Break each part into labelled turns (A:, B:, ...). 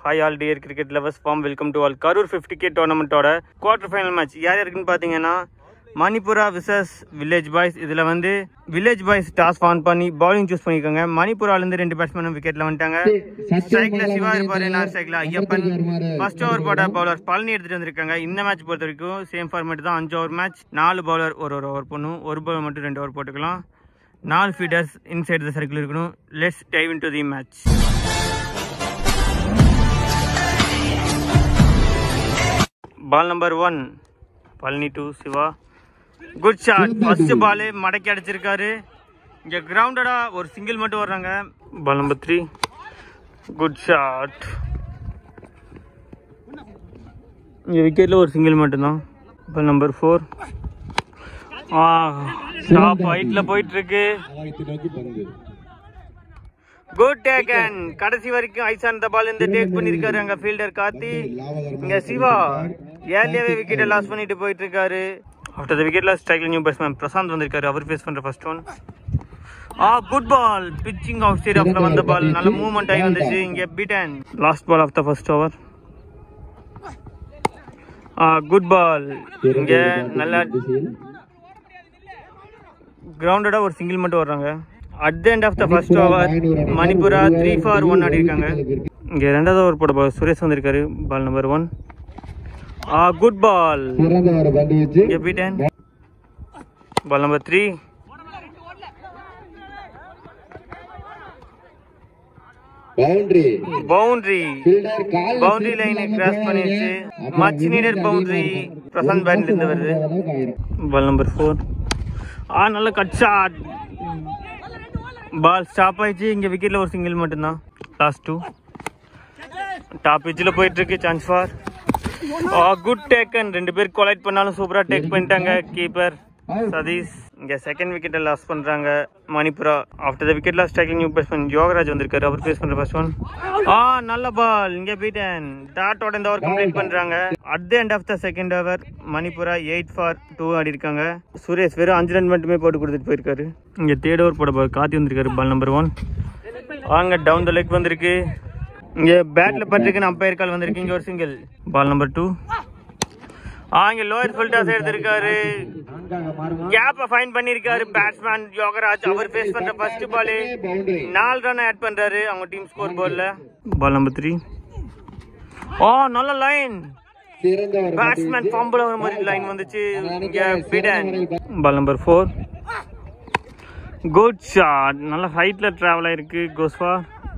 A: Hi all dear cricket lovers from welcome to all Karur fifty K டோர்னமெண்ட்டோட quarter final match யார் யாருக்குன்னு பார்த்தீங்கன்னா மணிப்புரா விசஸ் வில்லேஜ் பாய்ஸ் இதில் வந்து வில்லேஜ் பாய்ஸ் டாஸ் ஆன் பண்ணி பவுலிங் சூஸ் பண்ணியிருக்காங்க மணிப்புராலேருந்து ரெண்டு பேட்ஸ்மேனும் விக்கெட்டில் வந்துட்டாங்க ஸ்ட்ரைக்ல சிவா இருப்பாரு நான் ஸ்ட்ரைக்ல ஐயப்பன் ஃபர்ஸ்ட் ஓவர் போட பவுலர் பழனி எடுத்துட்டு வந்திருக்காங்க இந்த மேட்ச் பொறுத்த வரைக்கும் சேம் ஃபார்மேட் தான் அஞ்சு ஓவர் மேட்ச் நாலு பவுலர் ஒரு ஒரு ஓவர் பண்ணும் ஒரு பவுலர் மட்டும் ரெண்டு ஓவர் போட்டுக்கலாம் நாலு ஃபீடர்ஸ் இன்சைட் த சர்க்கிள் இருக்கணும் let's dive into the match ball number one Palani two Siva good shot first ball மடக்கி அடிச்சிருக்காரு இங்க கிரவுண்டடா ஒரு சிங்கிள் மட்டும் வர்றாங்க ball number three good shot இங்க விக்கெட்ல ஒரு சிங்கிள் மட்டும்தான் ball number four ah top ஹைட்ல போயிட்டு இருக்கு குட் டேக்கன் கடைசி வரைக்கும் ஐசான் இந்த பால் இந்த டேக் பண்ணிருக்காரு அங்க ஃபீல்டர் கார்த்தி இங்க சிவா ஏர்லியாவே விக்கெட்டை லாஸ் பண்ணிட்டு போயிட்டு இருக்காரு ஆஃப்டர் த விக்கெட் லாஸ் ஸ்ட்ரைக்ல நியூ பேட்ஸ்மேன் பிரசாந்த் வந்திருக்காரு அவர் ஃபேஸ் பண்ற first one ah good ball pitching off side ஆஃப்ல வந்த பால் நல்ல மூவ்மெண்ட் ஆகி வந்துச்சு இங்க beaten last ball of the first over ah good ball இங்க நல்ல கிரவுண்டடா ஒரு சிங்கிள் மட்டும் வர்றாங்க at the end of the first over Manipura three for one ஆடி இருக்காங்க இங்க ரெண்டாவது ஓவர் போட ball சுரேஷ் வந்திருக்காரு ball number one ah good ball
B: சிறந்த ஒரு பந்து வச்சு
A: இங்க beaten ball number three
B: boundary
A: boundary
B: fielder கால்
A: பவுண்டரி லைனை கிராஸ் பண்ணிடுச்சு மச் நீடட் பவுண்டரி பிரசாந்த் பேட்ல இருந்து வருது பால் நம்பர் ஃபோர் ஆ நல்ல கட் ஷாட் பால் ஸ்டாப் ஆயிடுச்சு இங்க விக்கெட்ல ஒரு சிங்கிள் மட்டும்தான் லாஸ்ட் டூ டாப் பிச்சில் போயிட்டு இருக்கு சான்ஸ் ஃபார் குட் டேக்கன் ரெண்டு பேர் கொலைட் பண்ணாலும் சூப்பரா டேக் பண்ணிட்டாங்க கீப்பர் சதீஷ் இங்க செகண்ட் விக்கெட்டை லாஸ் பண்றாங்க Manipura after the wicket loss taking new batsman Yogaraj வந்திருக்காரு அவர் பேஸ் பண்ற ஃபர்ஸ்ட் ஒன் ஆ நல்ல பால் இங்க பீட்டன் டாட்டோட இந்த ஓவர் கம்ப்ளீட் பண்றாங்க at the end of the second over Manipura eight for two ஆடி இருக்காங்க சுரேஷ் வெறும் அஞ்சு ரன் மட்டுமே போட்டு கொடுத்துட்டு போயிருக்காரு இங்க தேர்ட் ஓவர் போட ball காத்தி வந்திருக்காரு பால் நம்பர் ஒன் வாங்க டவுன் த லெக் வந்திருக்கு இங்க பேட்ல பட்டிருக்கு அம்பையர் கால் வந்திருக்கு இங்க ஒரு single ball number two ah இங்க லோயர் ஃபுல்டாஸ் எடுத்திருக்காரு கேப்ப ஃபைன் பண்ணிருக்காரு பேட்ஸ்மேன் யோகராஜ் அவர் ஃபேஸ் பண்ற ஃபர்ஸ்ட் பால்
B: பவுண்டரி
A: நாலு ரன் ஆட் பண்றாரு அவங்க டீம் ஸ்கோர் போர்ட்ல பால் நம்பர் த்ரீ ஓ நல்ல லைன்
B: சிறந்த ஒரு
A: பேட்ஸ்மேன் ஃபம்பிள் வர மாதிரி லைன் வந்துச்சு இங்க beaten ball number four good shot நல்ல ஹைட்ல டிராவல் ஆயிருக்கு கோஸ்வா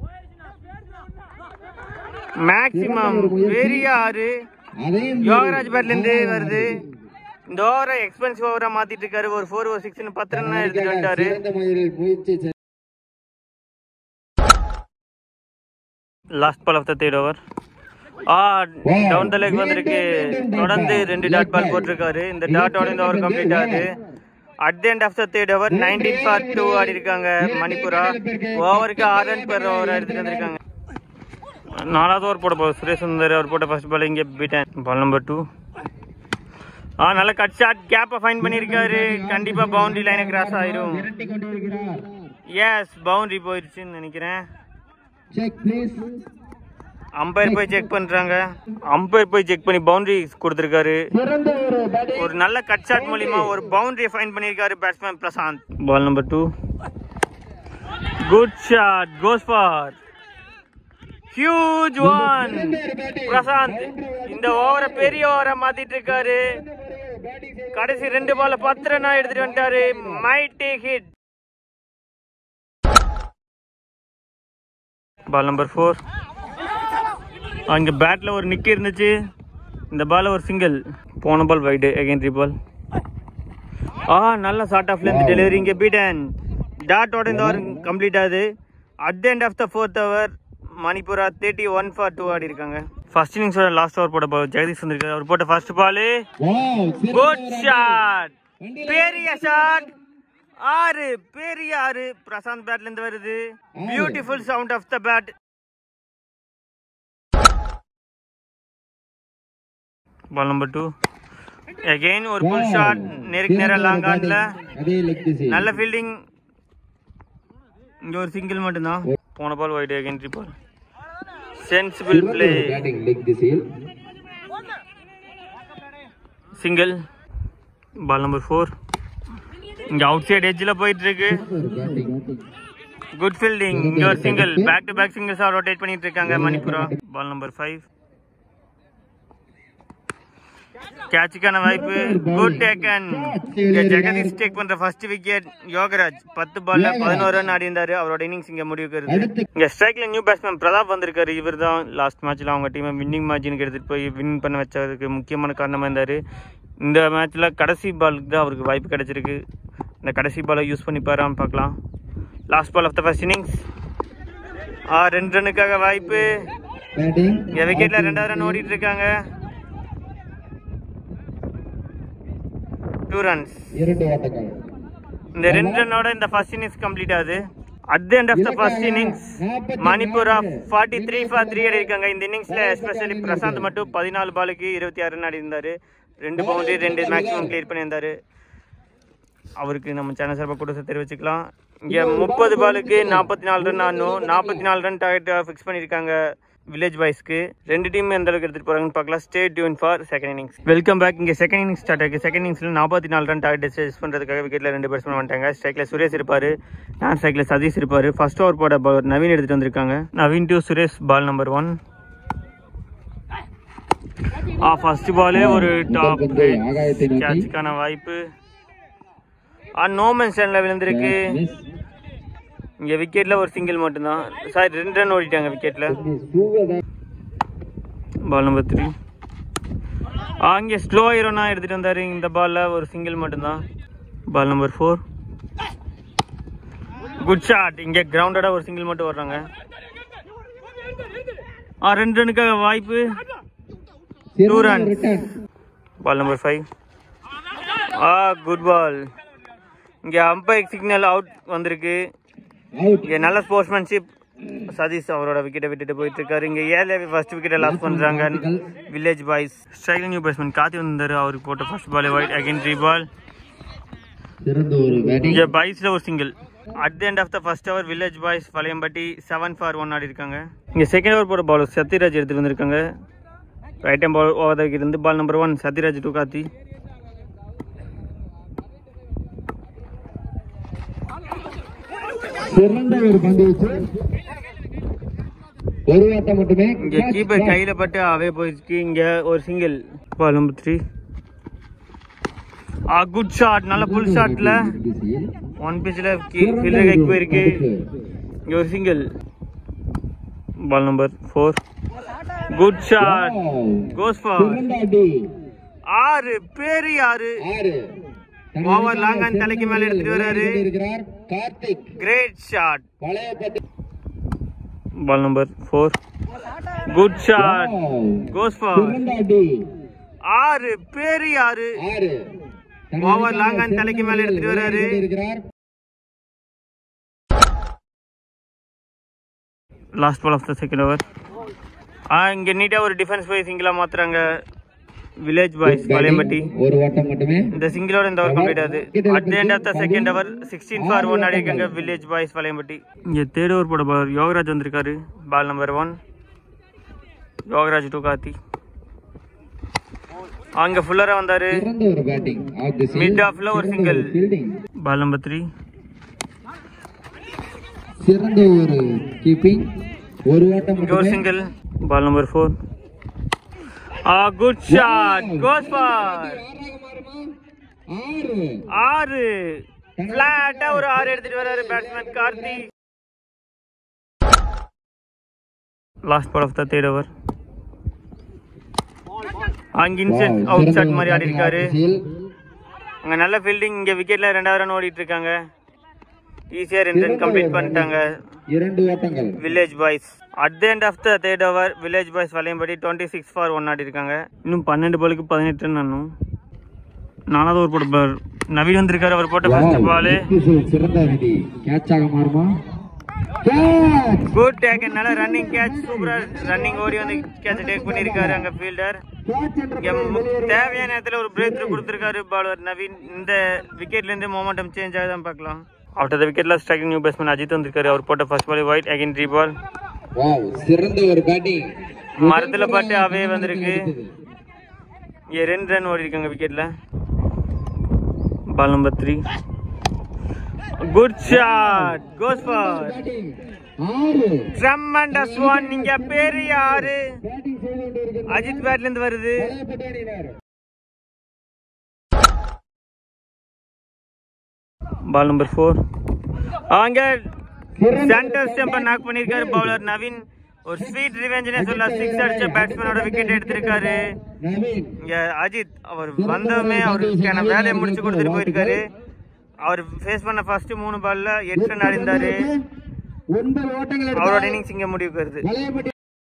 A: மேக்ஸிமம் பெரிய ஆறு
B: அதையும்
A: யோகராஜ் பேட்ல இருந்து வருது இந்த ஓவரை எக்ஸ்பென்சிவ் ஓவரா மாத்திட்டு இருக்காரு ஒரு ஃபோர் ஒரு சிக்ஸ் பத்து ரன் எடுத்துட்டு வந்துட்டாரு
B: சிறந்த முறையில் முயற்சி செ-
A: last ball of the third over ah down the leg வந்திருக்கு தொடர்ந்து ரெண்டு டாட் பால் போட்டிருக்காரு இந்த டாட்டோட இந்த ஓவர் கம்ப்ளீட் ஆகுது at the end of the third over nineteen for two ஆடி இருக்காங்க மணிப்புரா ஓவருக்கு ஆறு ரன் பெர் ஓவர் எடுத்துட்டு வந்திருக்காங்க நாலாவது ஓவர் போட போகுது சுரேஷ் சுந்தர் அவர் போட்ட ஃபர்ஸ்ட் பால் இங்கே beaten ball number two ah நல்ல கட் ஷாட் கேப்பை ஃபைன் பண்ணியிருக்காரு கண்டிப்பா பவுண்டரி லைனை கிராஸ் ஆயிரும்
B: விரட்டி கொண்டு வருகிறார்
A: எஸ் பவுண்டரி போயிருச்சுன்னு நினைக்கிறேன்
B: செக் ப்ளீஸ்
A: அம்பையர் போய் செக் பண்றாங்க அம்பையர் போய் செக் பண்ணி பவுண்டரி கொடுத்திருக்காரு
B: சிறந்த ஒரு பேட்டிங்
A: ஒரு நல்ல கட் ஷாட் மூலியமா ஒரு பவுண்டரி ஃபைன் பண்ணிருக்காரு batsman Prasanth ball number two good shot goes for huge one Prasanth இந்த ஓவரை பெரிய ஓவரா மாத்திட்டு இருக்காரு கடைசி ரெண்டு பால்ல பத்து ரன் எடுத்துட்டு வந்துட்டாரு my take hit ball number four அங்க பேட்ல ஒரு நிக்கி இருந்துச்சு இந்த பால் ஒரு சிங்கிள் போன ball wide again three ball ah நல்ல ஷார்ட் ஆஃப்ல இருந்து டெலிவரி இங்க பீட்டன் டாட்டோட இந்த ஓவர் கம்ப்ளீட் ஆகுது at the end of the fourth over Manipura thirty one for two ஆடி இருக்காங்க ஃபர்ஸ்ட் இன்னிங்ஸோட லாஸ்ட் ஓவர் போட ball ஜெகதீஷ் வந்திருக்காரு அவர் போட்ட first ball
B: wow
A: good shot பெரிய ஷாட் ஆறு பெரிய ஆறு பிரசாந்த் பேட்ல இருந்து வருது beautiful sound of the bat ball number two again ஒரு புல் ஷாட் நேருக்கு நேரா லாங் ஆன்ல
B: அதே லெக் திசை
A: நல்ல ஃபீல்டிங் இங்க ஒரு சிங்கிள் மட்டும்தான் போன ball wide again three ball sensible
B: சிறந்த
A: பிளே
B: ஒரு batting leg திசையில்
A: சிங்கிள் பால் நம்பர் ஃபோர் இங்க அவுட் சைடு எட்ஜில் போயிட்டு இருக்கு
B: சிறந்த ஒரு batting
A: குட் ஃபீல்டிங் இங்க ஒரு சிங்கிள் பேக் டு பேக் சிங்கிள்ஸா ரொட்டேட் பண்ணிட்டு இருக்காங்க மணிப்புரா பால் நம்பர் ஃபைவ் கேட்சுக்கான வாய்ப்பு குட் டேக்கன் இங்க ஜெகதீஷ் டேக் பண்ற ஃபர்ஸ்ட் விக்கெட் யோகராஜ் பத்து பால்ல பதினோரு ரன் ஆடி இருந்தாரு அவரோட இன்னிங்ஸ் இங்க முடிவுக்கு வருது
B: அடுத்து
A: இங்க ஸ்ட்ரைக்ல நியூ பேட்ஸ்மேன் பிரதாப் வந்திருக்காரு இவர் தான் லாஸ்ட் மேட்ச்ல அவங்க டீமை வின்னிங் மார்ஜினுக்கு எடுத்துட்டு போய் வின் பண்ண வச்சதுக்கு முக்கியமான காரணமா இருந்தாரு இந்த மேட்ச்ல கடைசி பாலுக்கு தான் அவருக்கு வாய்ப்பு கிடைச்சிருக்கு இந்த கடைசி பாலை யூஸ் பண்ணி பாரான்னு பார்க்கலாம் last ball of the first innings ah ரெண்டு ரன்னுக்காக வாய்ப்பு
B: batting
A: இங்க விக்கெட்ல ரெண்டாவது ரன் ஓடிட்டு இருக்காங்க டூ ரன்ஸ்
B: இரண்டு ஓட்டங்கள்
A: இந்த ரெண்டு ரன்னோட இந்த ஃபர்ஸ்ட் இன்னிங்ஸ் கம்ப்ளீட் ஆகுது at the end of the first innings Manipura forty three for three இருக்காங்க இந்த இன்னிங்ஸ்ல எஸ்பெஷலி பிரசாந்த் மட்டும் பதினாலு பாலுக்கு இருபத்தி ஆறு ரன் இருந்தாரு ரெண்டு பவுண்டரி ரெண்டு மேக்ஸிமம் கிளியர் பண்ணியிருந்தாரு அவருக்கு நம்ம சேனல் சார்பாக கூட தெரிவிச்சுக்கலாம் இங்கே முப்பது பாலுக்கு நாற்பத்தி நாலு ரன் ஆடணும் நாற்பத்தி நாலு ரன் டார்கெட் ஃபிக்ஸ் பண்ணியிருக்காங்க வில்லேஜ் பாய்ஸ்க்கு ரெண்டு டீம் எந்த அளவுக்கு எடுத்துட்டு போறாங்கன்னு பார்க்கலாம் stay tune for second innings welcome back இங்கே செகண்ட் இன்னிங்ஸ் ஸ்டார்ட் ஆகுது செகண்ட் இன்னிங்ஸ்ல நாற்பத்தி நாலு ரன் டார்கெட் சேஸ் பண்ணுறதுக்காக விக்கெட்ல ரெண்டு பேட்ஸ்மேன் வந்துட்டாங்க ஸ்ட்ரைக்ல சுரேஷ் இருப்பாரு நான் ஸ்ட்ரைக்ல சதீஷ் இருப்பாரு ஃபர்ஸ்ட் ஓவர் போட bowler நவீன் எடுத்துட்டு வந்திருக்காங்க Naveen to Suresh ball number one ah first பாலே ஒரு டாப்
B: பந்து ஆகாயத்தை நோக்கி
A: கேட்சுக்கான வாய்ப்பு ஆ நோ மென்ஷன்ல விழுந்திருக்கு
B: miss.
A: இங்க விக்கெட்ல ஒரு சிங்கிள் மட்டும்தான் சாரி ரெண்டு ரன் ஓடிட்டாங்க விக்கெட்ல
B: சூப்பர்
A: பால் நம்பர் த்ரீ அங்கே ஸ்லோ ஹீரோனா எடுத்துட்டு வந்தாரு இந்த பால்ல ஒரு சிங்கிள் மட்டும்தான் ball number four good shot இங்க கிரவுண்டடா ஒரு சிங்கிள் மட்டும் வர்றாங்க ஆ ரெண்டு ரனுக்காக வாய்ப்பு Two runs.
B: Return
A: ball number five ah good ball இங்கே அம்பையர் சிக்னல் அவுட் வந்திருக்கு
B: அவுட்
A: இங்கே நல்ல ஸ்போர்ட்ஸ்மேன்ஷிப் சதீஷ் அவரோட விக்கெட்டை விட்டுட்டு போயிட்டு இருக்காரு இங்கே ஏழே ஃபர்ஸ்ட் விக்கெட்டை லாஸ் பண்ணுறாங்க village boys striking new batsman Karthi வந்தாரு அவருக்கு போட்ட first ball wide again three ball
B: சிறந்த ஒரு பேட்டிங்
A: இங்கே பாய்ஸில் ஒரு single at the end of the first over village boys Valaiyampatti seven for one ஆடி இருக்காங்க இங்கே செகண்ட் ஓவர் போட பால் சத்யராஜ் எடுத்துட்டு வந்திருக்காங்க ரைட் டைம் பால் ஓவர் இருந்து ball number one Sathyaraj to Karthi
B: சிறந்த ஒரு பந்து வீச்சு ஒரு ஓட்டம் மட்டுமே
A: இங்க கீப்பர் கையில பட்டு அவே போயிடுச்சு இங்க ஒரு single ball number three ah good shot நல்ல புல் ஷாட்ல
B: திசையில்
A: ஒன் பிச்சில் ஃபீல்டர் கைக்கு போயிருக்கு இங்க ஒரு single ball number four good shot goes for
B: சிறந்த அடி
A: ஆறு பேரு ஆறு
B: ஆறு
A: Over long and தலைக்கு மேல எடுத்துட்டு வராரு.
B: இருக்கிறார் Karthik
A: great shot
B: Pazhayapatti
A: ball number four good shot goes for
B: சிறந்த அடி
A: ஆறு பேரு ஆறு
B: ஆறு
A: Over long and தலைக்கு மேல எடுத்துட்டு வராரு.
B: இருக்கிறார்
A: last ball of the second over ah இங்கே நீட்டாக ஒரு டிஃபென்ஸ் போய் சிங்கிளாக மாத்துறாங்க வில்லேஜ் பாய்ஸ் பாளையம்பட்டி
B: ஒரு ஓட்டம் மட்டுமே
A: இந்த சிங்கிளோட இந்த ஓவர் கம்ப்ளீட் ஆகுது at the end of the second over sixteen for one ஆடி இருக்காங்க வில்லேஜ் பாய்ஸ் பாளையம்பட்டி இங்கே தேர்ட் ஓவர் போட பால் யோகராஜ் வந்திருக்காரு ball number one Yogaraj to Karthi அங்கே ஃபுல்லராக வந்தார்
B: சிறந்த ஒரு batting off the
A: Mid off ல ஒரு single.
B: Fielding
A: ball number three
B: சிறந்த ஒரு கீப்பிங் ஒரு ஓட்டம்
A: இங்கே ஒரு
B: மட்டுமே
A: single ball number four ah good shot goes for
B: ஆறு
A: ஆறு பிளாட்டா ஒரு ஆறு எடுத்துட்டு வராரு batsman Karthi last ball of the third over அங்க இன்சென்ட்
B: Wow,
A: அவுட்
B: சிறந்த
A: ஷாட்
B: ஒரு
A: மாதிரி ஆடி
B: batting
A: இருக்காரு
B: off the field.
A: அங்க நல்ல ஃபீல்டிங் இங்க விக்கெட்ல ரெண்டாவது ரன் ஓடிட்டு இருக்காங்க ஈஸியா ரெண்டு ரன்
B: சிறந்த
A: கம்ப்ளீட்
B: ஒரு
A: பண்ணிட்டாங்க
B: இரண்டு ஓட்டங்கள்
A: village boys at the end of the third over village boys Valaiyampatti twenty six for one ஆடி இருக்காங்க இன்னும் பன்னெண்டு பாலுக்கு பதினெட்டு ரன் ஆடணும் நாலாவது ஒரு போட்ட பால் நவீன் வந்திருக்காரு அவர் போட்ட first
B: Wow,
A: ball
B: this is சிறந்த அடி கேட்ச் ஆக மாறுமா கேட்ச்
A: குட் டேக் நல்ல ரன்னிங் கேட்ச் சூப்பரா ரன்னிங் ஓடி வந்து கேட்ச் டேக் பண்ணிருக்காரு அங்க ஃபீல்டர்
B: கேட்ச் என்ற
A: இங்க மு- தேவையான நேரத்துல ஒரு பிரேக் த்ரூ கொடுத்திருக்காரு பாலர் நவீன் இந்த விக்கெட்ல இருந்து மொமெண்டம் சேஞ்ச் ஆகுதான் பார்க்கலாம் ஆஃப்டர் த விக்கெட்ல ஸ்ட்ரைக்கிங் நியூ பேட்ஸ்மேன் அஜித் வந்திருக்காரு அவர் போட்ட first ball wide again three ball
B: wow சிறந்த ஒரு பேட்டிங்
A: மரத்துல பட்டு அவே வந்திருக்கு இங்க ரெண்டு ரன் ஓடி இருக்காங்க விக்கெட்ல ball number three good shot goes for
B: batting ஆறு
A: ட்ரம்மண்டஸ் ஒன் நீங்க பேரு யாரு
B: பேட்டிங் செய்து கொண்டிருக்கின்ற
A: அஜித் பேட்ல இருந்து வருது
B: பழையப்பட்ட அணியினர்
A: பால் நம்பர் ஃபோர் அங்க சென்டர் ஸ்டெம்பை நாக் பண்ணிருக்காரு பவுலர் நவீன் ஒரு ஸ்வீட் ரிவெஞ்ச்னே சொல்லலாம் சிக்ஸ் அடிச்ச பேட்ஸ்மேனோட விக்கெட் எடுத்திருக்காரு
B: நவீன்
A: இங்க அஜித் அவர் வந்தவுமே அவருக்கான வேலையை முடிச்சு கொடுத்துட்டு போயிருக்காரு அவர் ஃபேஸ் பண்ண ஃபர்ஸ்ட் மூணு பால்ல எட்டு ரன் அடிந்தாரு
B: ஒன்பது ஓட்டங்கள்
A: அவரோட
B: எடுத்தார்.
A: இன்னிங்ஸ் இங்க முடிவுக்கு வருது
B: பழையப்பட்டி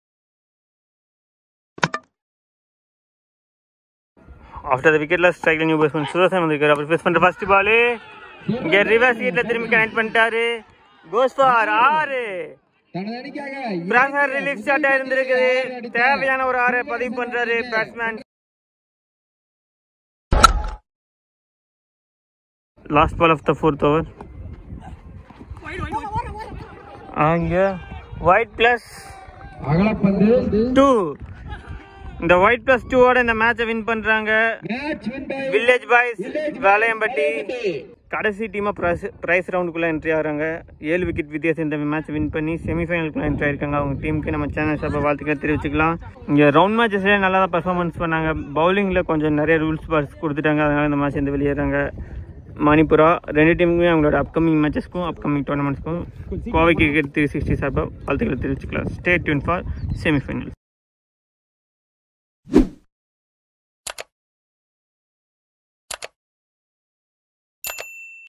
A: ஆஃப்டர் த விக்கெட்ல ஸ்ட்ரைக்ல நியூ பேட்ஸ்மேன் சுதர்சன் வந்திருக்காரு அவர் ஃபேஸ் பண்ற ஃபர்ஸ்ட் பால் இங்க ரிவர்ஸ் ஹீட்ல திரும்பி கனெக்ட் பண்ணிட்டாரு கோஸ் ஃபார் ஆறு
B: தனது அணிக்காக
A: பிரஷர் ரிலீஃப் ஷாட்டா இருந்திருக்குது தேவையான ஒரு ஆறை பதிவு பண்றாரு batsman last ball of the fourth over அங்க ஒயிட் பிளஸ்
B: அகலப்பந்து
A: டூ இந்த ஒயிட் பிளஸ் டூவோட இந்த மேட்சை வின் பண்றாங்க
B: match win by
A: village boys Valaiyampatti கடைசி டீமா பிரைஸ் பிரைஸ் ரவுண்டுக்குள்ள என்ட்ரி ஆகிறாங்க ஏழு விக்கெட் வித்தியாசம் இந்த மேட்ச் வின் பண்ணி செமிஃபைனலுக்குள்ள என்ட்ரி ஆயிருக்காங்க அவங்க டீமுக்கு நம்ம சேனல் சார்பாக வாழ்த்துக்களை தெரிவிச்சுக்கலாம் இங்கே ரவுண்ட் மேட்சஸ்லேயே நல்லா தான் பர்ஃபார்மன்ஸ் பண்ணாங்க பவுலிங்கில் கொஞ்சம் நிறைய ரூல்ஸ் பார்ஸ் கொடுத்துட்டாங்க அதனால இந்த மேட்ச் வந்து வெளியேறாங்க மணிப்புரா ரெண்டு டீமுக்குமே அவங்களோட அப்கமிங் மேட்சஸ்க்கும் அப்கமிங் டோர்னமெண்ட்ஸ்க்கும் கோவை கிரிக்கெட் த்ரீ சிக்ஸ்டி சார்பாக வாழ்த்துக்களை தெரிவிச்சுக்கலாம் ஸ்டேட் டியூன் ஃபார் செமிஃபைனல்